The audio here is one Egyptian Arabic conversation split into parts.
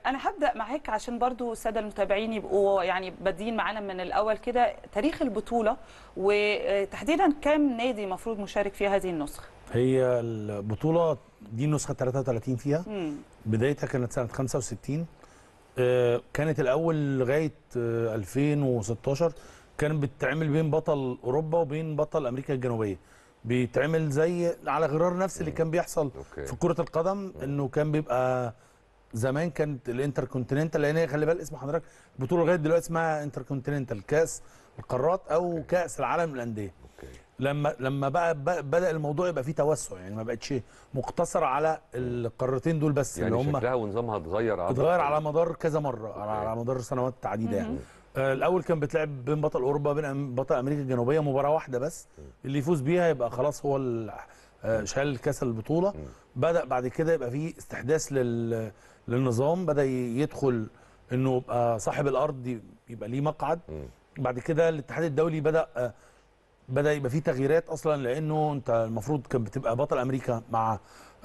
انا هبدا معاك عشان برضو الساده المتابعين يبقوا يعني بادئين معانا من الاول كده تاريخ البطوله وتحديدا كام نادي المفروض مشارك في هذه النسخه هي البطوله دي النسخه 33 فيها مم. بدايتها كانت سنه 65 آه، كانت الاول لغايه آه، 2016 كانت بتتعمل بين بطل اوروبا وبين بطل امريكا الجنوبيه بيتعمل زي على غرار نفس اللي كان بيحصل أوكي. في كره القدم انه كان بيبقى زمان كانت الانتر كونتيننتال لان هي خلي بالك اسم حضرتك البطوله لغايه دلوقتي اسمها انتر كونتيننتال كاس القارات او كاس العالم للانديه اوكي لما لما بقى بقى- بدا الموضوع يبقى فيه توسع يعني ما بقتش مقتصره على القارتين دول بس يعني اللي هم شكلها ونظامها اتغير على اتغير على مدار كذا مره على, أوكي. على مدار سنوات عديده يعني آه الاول كان بتلعب بين بطل اوروبا وبين أم- بطل امريكا الجنوبيه مباراه واحده بس اللي يفوز بيها يبقى خلاص هو ال- آه، شال كاس البطوله بدا بعد كده يبقى فيه استحداث لل للنظام بدا ي- يدخل انه يبقى صاحب الارض ي- يبقى ليه مقعد بعد كده الاتحاد الدولي بدا آه، بدا يبقى فيه تغييرات اصلا لانه انت المفروض كان بتبقى بطل امريكا مع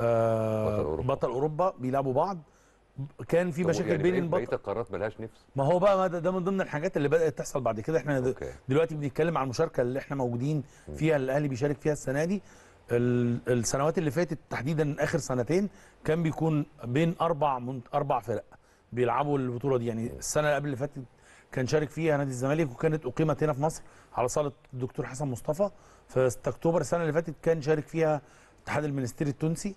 آه بطل أوروبا. بطل اوروبا بيلعبوا بعض كان في طب مشاكل يعني بين بقية- البطل بقيه القارات ملهاش نفس ما هو بقى ما ده, ده من ضمن الحاجات اللي بدات تحصل بعد كده احنا د- أوكي. دلوقتي بنتكلم عن المشاركه اللي احنا موجودين فيها اللي الاهلي بيشارك فيها السنه دي ال- السنوات اللي فاتت تحديدا اخر سنتين كان بيكون بين اربع من اربع فرق بيلعبوا البطوله دي يعني السنه اللي قبل اللي فاتت كان شارك فيها نادي الزمالك وكانت اقيمت هنا في مصر على صاله الدكتور حسن مصطفى في 6 اكتوبر السنه اللي فاتت كان شارك فيها الاتحاد المنستيري التونسي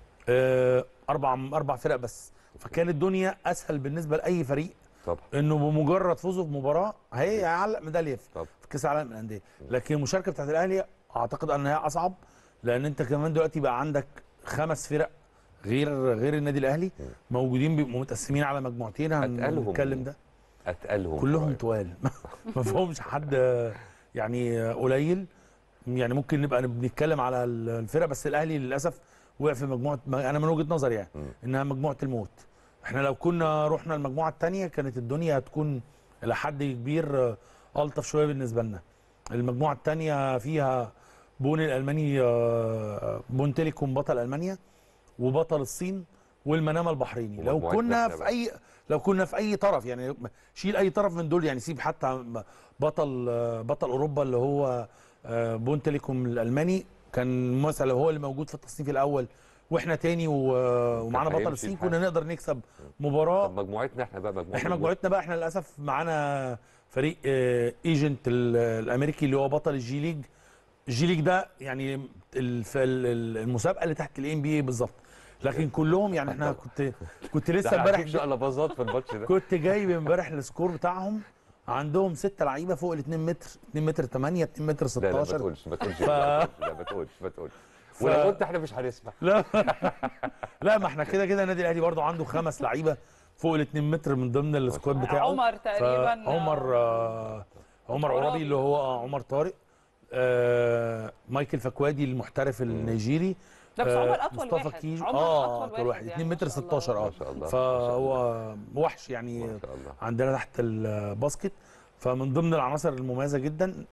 آه، اربع اربع فرق بس فكانت الدنيا اسهل بالنسبه لاي فريق طبعا انه بمجرد فوزه في مباراه هيعلق ميداليه في طبعا في كاس العالم للانديه لكن المشاركه بتاعت الاهلي اعتقد انها اصعب لان انت كمان دلوقتي بقى عندك خمس فرق غير غير النادي الاهلي موجودين بيبقوا متقسمين على مجموعتين أتقلهم هنتكلم ده اتقلهم كلهم قريب. توال ما فيهمش حد يعني قليل يعني ممكن نبقى بنتكلم على الفرق بس الاهلي للاسف وقع في مجموعه انا من وجهه نظري يعني انها مجموعه الموت احنا لو كنا رحنا المجموعه الثانيه كانت الدنيا هتكون الى حد كبير الطف شويه بالنسبه لنا المجموعه الثانيه فيها بون الالماني آه، بون تيليكوم بطل المانيا وبطل الصين والمنامه البحريني لو ومجموعتنا كنا إحنا في بقى. اي لو كنا في اي طرف يعني شيل اي طرف من دول يعني سيب حتى بطل بطل اوروبا اللي هو آه، بون تيليكوم الالماني كان مثلا هو اللي موجود في التصنيف الاول واحنا تاني و- ومعانا بطل هيمشي الصين الحال. كنا نقدر نكسب مباراه طب مجموعتنا احنا بقى مجموعه احنا الموت. مجموعتنا بقى احنا للاسف معانا فريق آه، ايجنت ال- الامريكي اللي هو بطل الجي ليج الجي ليج ده يعني الف- ال- ال- المسابقه اللي تحت الام بي اي بالظبط لكن كلهم يعني احنا كنت كنت لسه ده امبارح هتشوف شقلباظات في الماتش ده كنت جايب امبارح السكور بتاعهم عندهم ستة لعيبه فوق ال 2 متر 2 متر 8 2 متر لا لا ما 16 تقولش ما تقولش ف- لا ما تقولش ما تقولش ف- ولو قلت احنا مش هنسمع لا لا ما احنا كده كده النادي الاهلي برضو عنده خمس لعيبه فوق ال 2 متر من ضمن السكواد بتاعه عمر تقريبا عمر آه عمر عرابي. عرابي اللي هو آه عمر طارق آه مايكل فكوادي المحترف النيجيري لا بس آه، عمر أطول مصطفى واحد. كيجو عمر اه أطول اطول واحد واحد يعني 2 ما متر شاء الله. 16 اه ما شاء الله، ما فهو وحش يعني ما شاء الله عندنا تحت الباسكت فمن ضمن العناصر المميزه جدا